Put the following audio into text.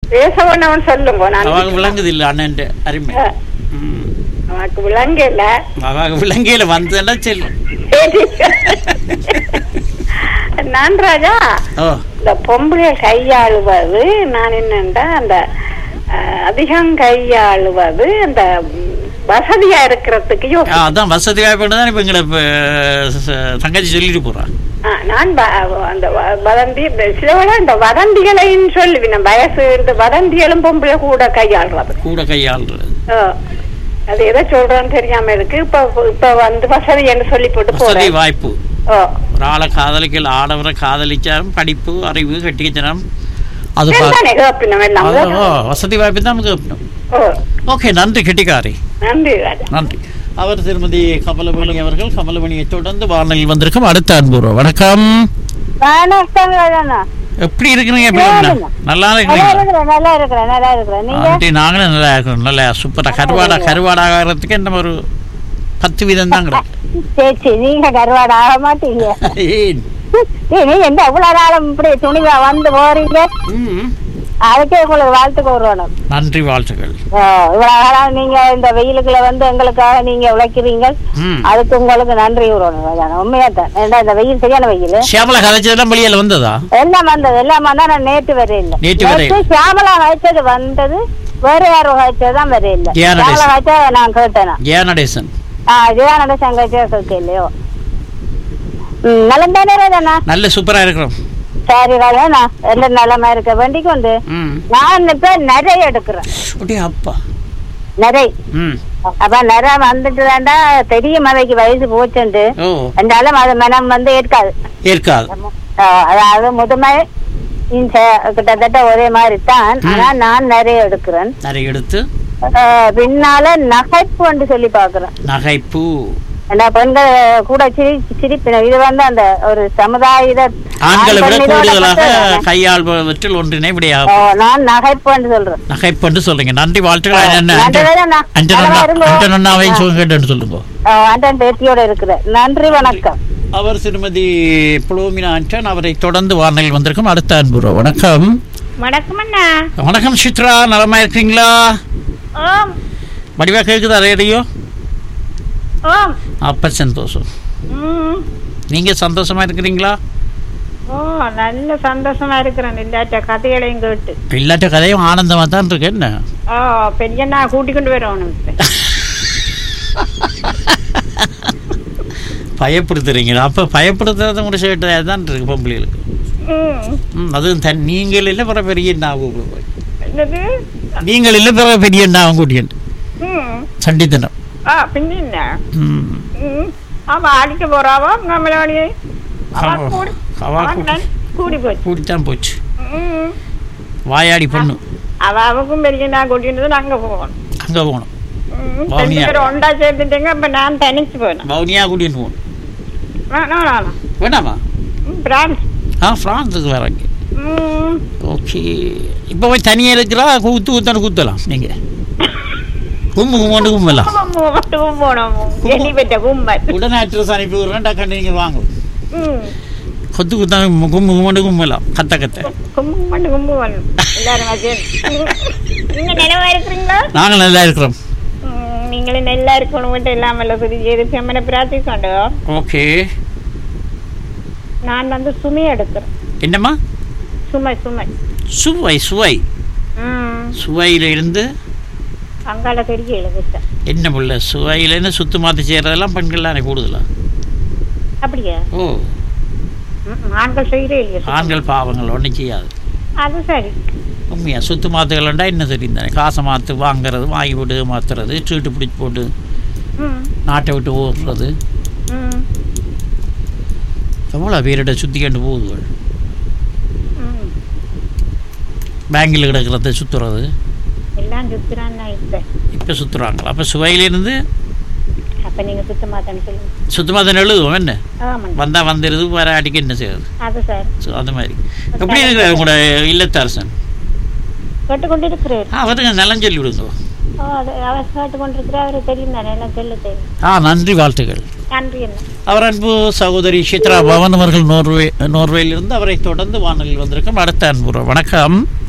பேச வேணவன் சொல்லுங்க நான் அவாக விளங்குது இல்ல அண்ணன் அருமை ஆ, ம். உனக்கு விளங்கல அவாக விளங்கையில வந்தேன்னா செல்லு சரி. நான் ராஜா ஓ இந்த பொம்பளை கையாளுவது நான் என்னண்டா அந்த அஹ், அதிகம் கையாளுவது அந்த ம், வசதியா இருக்கிறதுக்கு ஆ, யோசி- அதான் வசதி வாய்ப்பு தான் இப்ப எங்களை இப்ப, ச- தங்கச்சி சொல்லிட்டு போறான் ஆ, நான் வ- அந்த வ- வதந்தி இந்த சில வேளை இந்த வதந்திகளையும் சொல்லுவேன் வயசு இந்த வதந்திகளும் பொம்பளை கூட கையாளுறது கூட கையாளுறது ஆ. அது எதை சொல்றேன்னு தெரியாம இருக்கு இப்ப இப்ப வந்து வசதி என்று சொல்லி போட்டு வசதி போறேன் வாய்ப்பு ஓ ஒரு ஆளை காதலிக்கல ஆடவரை காதலிச்சாலும் படிப்பு அறிவு கட்டிக்கச்சனம் அது பா- சரிதானே கேப்பினம் எல்லாம் அது, ஓ, வசதி வாய்ப்பு தான் நமக்கு இருக்கணும். ஓ ஓகே நன்றி கெட்டிக்காரி நன்றி ராஜா நன்றி அவர் திருமதி கமலமணி அவர்கள் கமலமணியை தொடர்ந்து வானொலியில் வந்திருக்கும் அடுத்த அன்பு வணக்கம் வணக்கம் ராஜண்ணா எப்படி இருக்கிறீங்க பிரியம்னா? நல்லா நல்லா இருக்கிறீங்களா இருக்கிறேன் நல்லா இருக்கிறேன் நல்லா இருக்கிறேன் நீங்க ஆண்டி நாங்களும் நல்லா இருக்கிறோம் நல்லா சூப்பரா கருவாடா கருவாடாகிறதுக்கு என்ன ஒரு பத்து வீதம் தான் கிடக்கு சரி சரி நீங்க கருவாடு ஆக மாட்டீங்க ஏன்? ஏய், நீ எந்த இவ்வளவு நாளும் இப்படி துணிவா வந்து போறீங்க ம். அதுக்கே உங்களுக்கு வாழ்த்து கூறணும் நன்றி வாழ்த்துக்கள் இவ்வளவு நாள் நீங்க இந்த வெயிலுக்குள்ள வந்து எங்களுக்காக நீங்க உழைக்கிறீங்க ம். அதுக்கு உங்களுக்கு நன்றி கூறணும் ராஜாண்ணா உண்மையா தான் ஏண்டா இந்த வெயில் சரியான வெயில் சியாமலா கதைச்சதெல்லாம் வெளியில வந்ததா எல்லாம் வந்தது எல்லாம் வந்தா நான் நேற்று வர இல்ல நேற்று வர இல்ல. சியாமலா வச்சது வந்தது வேற யாரும் வச்சதுதான் வர இல்ல தியான சியாமலா வச்சா நான் கேட்டேனா ஏன் நடேசன் ஆ ஜெயானந்த சங்கச்சே சொல்லிட்டு இல்லையோ ம் நலம் தானே ராஜண்ணா நல்ல சூப்பரா இருக்கிறோம் சரி ராஜண்ணா எந்த நிலமா இருக்க வேண்டிக்கு வந்து ம் நான் இப்ப நிறைய எடுக்கிறேன் அப்படியே அப்பா நிறை ம் அப்ப நிறை வந்துட்டு தாண்டா தெரியும் அவைக்கு வயசு போச்சுண்டு ஓ என்றாலும் அது மனம் வந்து ஏற்காது ஏற்காது ஆ, அதாவது முதுமை இந்த கிட்டத்தட்ட ஒரே மாதிரி தான் ஆனா நான் நிறைய எடுக்கிறேன் நிறைய எடுத்து ஆ, பின்னால நகைப்பு என்று சொல்லி பாக்குறேன் நகைப்பு ஏன்னா பெண்கள் கூட சிரி சிரிப்பின இது வந்து அந்த ஒரு சமுதாய இத- ஆண்களை விட ஆண் பெண் இதோட கூடுதலாக மட்டும் கையாள்பவற்றில் ஒன்றினை ஓ, விடையாகும் நான் நகைப்புன்னு சொல்றேன் நகைப்புன்னு சொல்றீங்க நன்றி வாழ்த்துக்கள் என்ன நன்றி வேணா. நல்லா இருங்க. அண்டனொன்னாவையும் சொல்ல கேட்டுன்னு சொல்லுங்க ஆ, அண்டன் பேத்தியோட இருக்கிறேன் நன்றி வணக்கம் அவர் திருமதி புளோமினா ஆண்டன் அவரை தொடர்ந்து வானொலியில் வந்திருக்கும் அடுத்த அன்புறோ வணக்கம் வணக்கம் அண்ணா வணக்கம் சித்ரா நலமா இருக்கீங்களா ஓம் வடிவா கேக்குதா ரேடியோ ஓம் அப்ப சந்தோஷம் ம். நீங்க சந்தோஷமா இருக்கிறீங்களா ஓ நல்ல சந்தோஷமா இருக்கிறேன் இல்லாட்ட கதைகளையும் கேட்டு இல்லாட்ட கதையும் ஆனந்தமா தான் இருக்கு என்ன ஓ பெரியண்ணா கூட்டி கொண்டு வரணும் இப்ப. பயப்படுத்துறீங்களா அப்ப பயப்படுத்துறது கூட சேட்டா தான் இருக்கு பொம்பளைகளுக்கு ம். ம், அதுவும் தன் நீங்கள் இல்லை பிற பெரிய ஞாபகம் என்னது நீங்கள் இல்லை பிற பெரிய ஞாபகம் கூட்டியன் ம். சண்டித்தனம் ஆ பின்ன என்ன ம். ம். அவ அடிக்க போறாவோ நம்மளோடைய அவ அவ- கூடி அவ அவ கூடி- நன்- கூடி போச்சு கூடித்தான் போச்சு ம். வாயாடி பொண்ணு அவ அவக்கும் பெரியண்ணா கூட்டிட்டு அங்க போகணும் அங்க போகணும் ம். ரெண்டு வவுனியா. பேரும் ஒண்டா சேர்ந்துட்டீங்க அப்ப நான் தனிச்சு போனேன் வவுனியா கூட்டின்னு போகணும் வேணாம் வேணாம் வேணாமா ம், பிரான்ஸ் ஆ ஃப்ரான்ஸுக்கு வராங்க ம். ஓகே இப்போ போய் தனியாக இருக்கிறா குத்து குத்தான குத்தலாம் நீங்கள் கும்பு கும்மாண்டு கும்பலாம் கும்பம் மட்டும் போனோம் எலி பெற்ற கும்பல் உடனே அட்ரஸ் அனுப்பி விடுறேன் டக்குன்னு நீங்கள் வாங்க ம். கொத்து குத்தான கும்பு கும்மாண்டு கும்பலாம் கத்த கத்த கும்பம் மட்டும் கும்பம் எல்லாரும் சேர்ந்து. நீங்க நிலவா இருக்கிறீங்களா நாங்கள் நல்லா இருக்கிறோம் ம், நீங்களும் நல்லா இருக்கணும் மட்டும் இல்லாமல் சுதி செய்து செம்மனை பிரார்த்திக்கொண்டு ஓகே நான் வந்து சுமை எடுக்கிறேன் என்னம்மா சுமை சுமை சுவை சுவை ம் சுவையில இருந்து அங்கால தெரிய எழுதிட்டேன் என்ன புள்ள சுவையிலேருந்து சுத்து மாற்றி செய்கிறதெல்லாம் பெண்கள் தானே கூடுதலா அப்படியா ஓ ம், ஆண்கள் செய்கிறே இல்லையா சுத்தம்? ஆண்கள் பாவங்கள் ஒன்றும் செய்யாது அது சரி உண்மையா சுத்து மாத்துகள்ண்டா என்ன தெரியும் தானே காசை மாற்று வாங்குறது வாங்கி போட்டு மாற்றுறது சீட்டு பிடிச்சி போட்டு ம் நாட்டை விட்டு ஓடுறது ம் எவ்வளோ பேரிட சுற்றி கண்டு போகுதுகள் ம் பேங்கில் கிடக்கிறத சுற்றுறது எல்லாம் சுத்துறான் நான் இப்ப இப்போ சுற்றுறாங்களா அப்போ சுவையிலேருந்து அப்ப நீங்க சுத்தமா தானே சொல்லுங்க சுத்தமாக தானே எழுதுவோம் என்ன ஆமாங்க வந்தால் வந்துடுது வர அடிக்க என்ன செய்யறது அது சார் ஸோ அது மாதிரி எப்படி இருக்கிறார் உங்களோட இல்லத்தரசன் கேட்டுக்கொண்டு இருக்கிறார் ஆ அவருங்க நலம் சொல்லி விடுங்க ஓ அது அவர் கேட்டுக்கொண்டு இருக்கிறார் அவருக்கு தெரியும் தானே எல்லாம் சொல்ல தெரியும் ஆ நன்றி வாழ்த்துக்கள் நன்றி என்ன அவர் அன்பு சகோதரி சித்ரா பவன் அவர்கள் நோர்வே நோர்வேயிலிருந்து அவரை தொடர்ந்து வானொலியில் வந்திருக்கும் அடுத்த அன்பு வணக்கம்